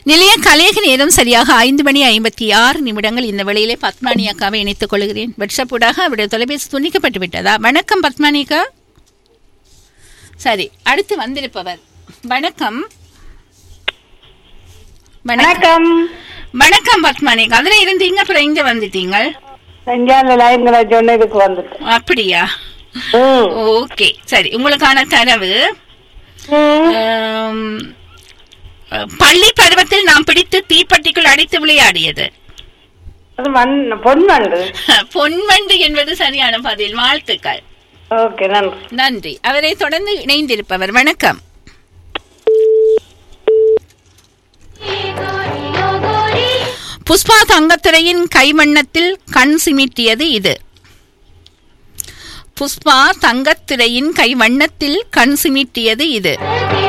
நிலைய கலையக நேரம் சரியாக ஐந்து மணி ஐம்பத்தி ஆறு நிமிடங்கள் இந்த வேளையிலே பத்மானி அக்காவை இணைத்துக் கொள்கிறேன் வாட்ஸ்அப் ஊடாக அவருடைய தொலைபேசி துண்டிக்கப்பட்டு விட்டதா வணக்கம் பத்மானி அக்கா சரி அடுத்து வந்திருப்பவர் வணக்கம் வணக்கம் வணக்கம் வணக்கம் பத்மானி அக்கா அதுல இருந்தீங்க அப்புறம் இங்க வந்துட்டீங்க செஞ்சால லைன்களை சொன்னதுக்கு வந்துட்டேன் அப்படியா ம். ஓகே சரி உங்களுக்கான தரவு ம். ஆம், பள்ளி பருவத்தில் நாம் பிடித்து தீப்பெட்டிக்குள் அடித்து விளையாடியது அது மண் பொன் வண்டு பொன்வண்டு என்பது சரியான பதில் வாழ்த்துக்கள் ஓகே நன்றி நன்றி அவரை தொடர்ந்து இணைந்திருப்பவர் வணக்கம் புஷ்பா தங்கத்துறையின் கைவண்ணத்தில் கண் சிமிட்டியது இது புஷ்பா தங்கத்துறையின் கைவண்ணத்தில் கண் சிமிட்டியது இது